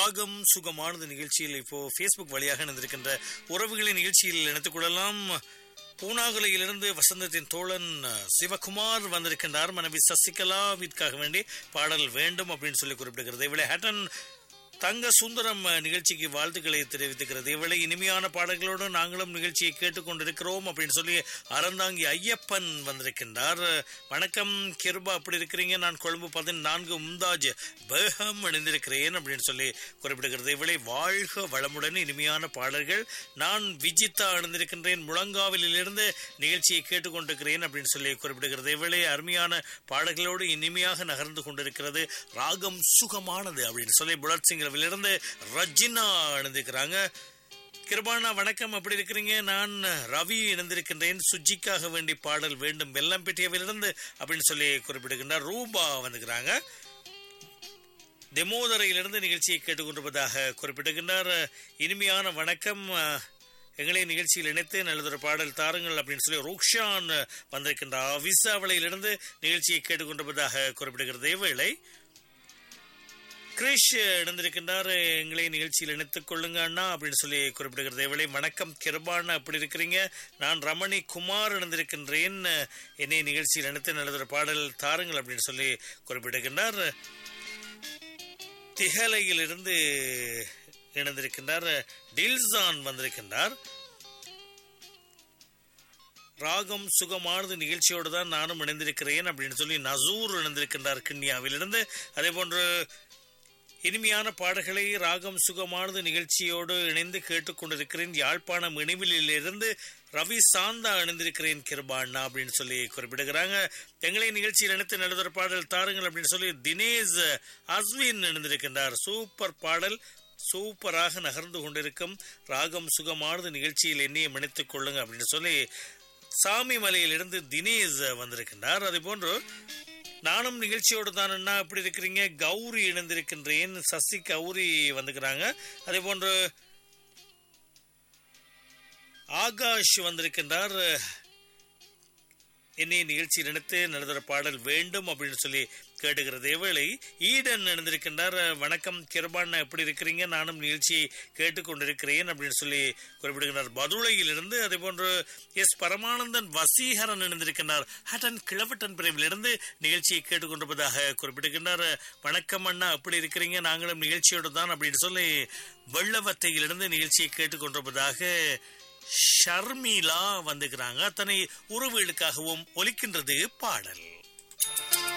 ராகம் சுகமானது நிகழ்ச்சியில் இப்போ ஃபேஸ்புக் வழியாக இணைந்திருக்கின்ற உறவுகளின் நிகழ்ச்சியில் இணைத்துக் கொள்ளலாம் பூனாகுலையிலிருந்து வசந்தத்தின் தோழன் சிவகுமார் வந்திருக்கின்றார் மனைவி சசிகலாவிற்காக வேண்டி பாடல் வேண்டும் அப்படின்னு சொல்லி குறிப்பிடுகிறது இவளை ஹேட்டன் தங்க சுந்தரம் நிகழ்ச்சிக்கு வாழ்த்துக்களை தெரிவித்துக்கிறது இவளை இனிமையான பாடல்களோடு நாங்களும் நிகழ்ச்சியை கேட்டுக்கொண்டிருக்கிறோம் அப்படின்னு சொல்லி அறந்தாங்கி ஐயப்பன் வந்திருக்கின்றார் வணக்கம் கிருபா அப்படி இருக்கிறீங்க நான் கொழும்பு பதினான்கு மும்தாஜ் பேகம் அணிந்திருக்கிறேன் அப்படின்னு சொல்லி குறிப்பிடுகிறது இவளை வாழ்க வளமுடன் இனிமையான பாடல்கள் நான் விஜிதா அணிந்திருக்கின்றேன் முழங்காவிலிருந்து நிகழ்ச்சியை கேட்டுக்கொண்டிருக்கிறேன் அப்படின்னு சொல்லி குறிப்பிடுகிறது இவளை அருமையான பாடல்களோடு இனிமையாக நகர்ந்து கொண்டிருக்கிறது ராகம் சுகமானது அப்படின்னு சொல்லி புலட் சிங்கிலிருந்து ரஜினா அணிந்திருக்கிறாங்க கிருபானா வணக்கம் அப்படி இருக்கிறீங்க நான் ரவி இணைந்திருக்கின்றேன் சுஜிக்காக வேண்டி பாடல் வேண்டும் வெள்ளம்பெட்டியவிலிருந்து அப்படின்னு சொல்லி குறிப்பிடுகின்றார் ரூபா வந்துக்கிறாங்க தெமோதரையிலிருந்து நிகழ்ச்சியை கேட்டுக்கொண்டிருப்பதாக குறிப்பிடுகின்றார் இனிமையான வணக்கம் எங்களை நிகழ்ச்சியில் இணைத்து நல்லதொரு பாடல் தாருங்கள் அப்படின்னு சொல்லி ருக்ஷான் வந்திருக்கின்றார் விசாவளையிலிருந்து நிகழ்ச்சியை கேட்டுக்கொண்டிருப்பதாக குறிப்பிடுகிறது வேளை கிரிஷ் இணைந்திருக்கின்றார் எங்களை நிகழ்ச்சியில் இணைத்துக் கொள்ளுங்க அண்ணா அப்படின்னு சொல்லி குறிப்பிடுகிறது இவளை வணக்கம் கிருபான் அப்படி இருக்கிறீங்க நான் ரமணி குமார் இணைந்திருக்கின்றேன் என்னை நிகழ்ச்சியில் இணைத்து நல்லதொரு பாடல் தாருங்கள் அப்படின்னு சொல்லி குறிப்பிடுகின்றார் திகலையிலிருந்து இணைந்திருக்கின்றார் டில்சான் வந்திருக்கின்றார் ராகம் சுகமானது நிகழ்ச்சியோடு தான் நானும் இணைந்திருக்கிறேன் அப்படின்னு சொல்லி நசூர் இணைந்திருக்கின்றார் கிண்ணியாவிலிருந்து அதே போன்று இனிமையான பாடல்களை ராகம் சுகமானது நிகழ்ச்சியோடு இணைந்து கேட்டுக்கொண்டிருக்கிறேன் யாழ்ப்பாணம் இணைவிலிருந்து ரவி சாந்தா இணைந்திருக்கிறேன் கிருபாண்ணா அப்படின்னு சொல்லி குறிப்பிடுகிறாங்க எங்களை நிகழ்ச்சியில் இணைத்து நல்லதொரு பாடல் தாருங்கள் அப்படின்னு சொல்லி தினேஷ் அஸ்வின் இணைந்திருக்கின்றார் சூப்பர் பாடல் சூப்பராக நகர்ந்து கொண்டிருக்கும் ராகம் சுகமானது நிகழ்ச்சியில் என்னையும் இணைத்துக் கொள்ளுங்க அப்படின்னு சொல்லி சாமி மலையிலிருந்து தினேஷ் வந்திருக்கின்றார் அதே போன்று நானும் நிகழ்ச்சியோடு தான் என்ன எப்படி இருக்கிறீங்க கௌரி இணைந்திருக்கின்றேன் சசி கௌரி வந்துக்கிறாங்க அதே போன்று ஆகாஷ் வந்திருக்கின்றார் என்னை நிகழ்ச்சியில் நினைத்து நடத்துகிற பாடல் வேண்டும் அப்படின்னு சொல்லி கேட்டுக்கிறது வேளை ஈடன் இணைந்திருக்கின்றார் வணக்கம் கிருபான் எப்படி இருக்கிறீங்க நானும் நிகழ்ச்சியை கேட்டுக்கொண்டிருக்கிறேன் அப்படின்னு சொல்லி குறிப்பிடுகின்றார் பதுளையிலிருந்து அதே போன்று எஸ் பரமானந்தன் வசீகரன் இணைந்திருக்கின்றார் ஹட்டன் கிழவட்டன் பிரிவிலிருந்து நிகழ்ச்சியை கேட்டுக்கொண்டிருப்பதாக குறிப்பிடுகின்றார் வணக்கம் அண்ணா எப்படி இருக்கிறீங்க நாங்களும் நிகழ்ச்சியோடு தான் அப்படின்னு சொல்லி வெள்ளவத்தையிலிருந்து நிகழ்ச்சியை கேட்டுக்கொண்டிருப்பதாக ஷர்மிளா வந்துக்கிறாங்க அத்தனை உறவுகளுக்காகவும் ஒலிக்கின்றது பாடல்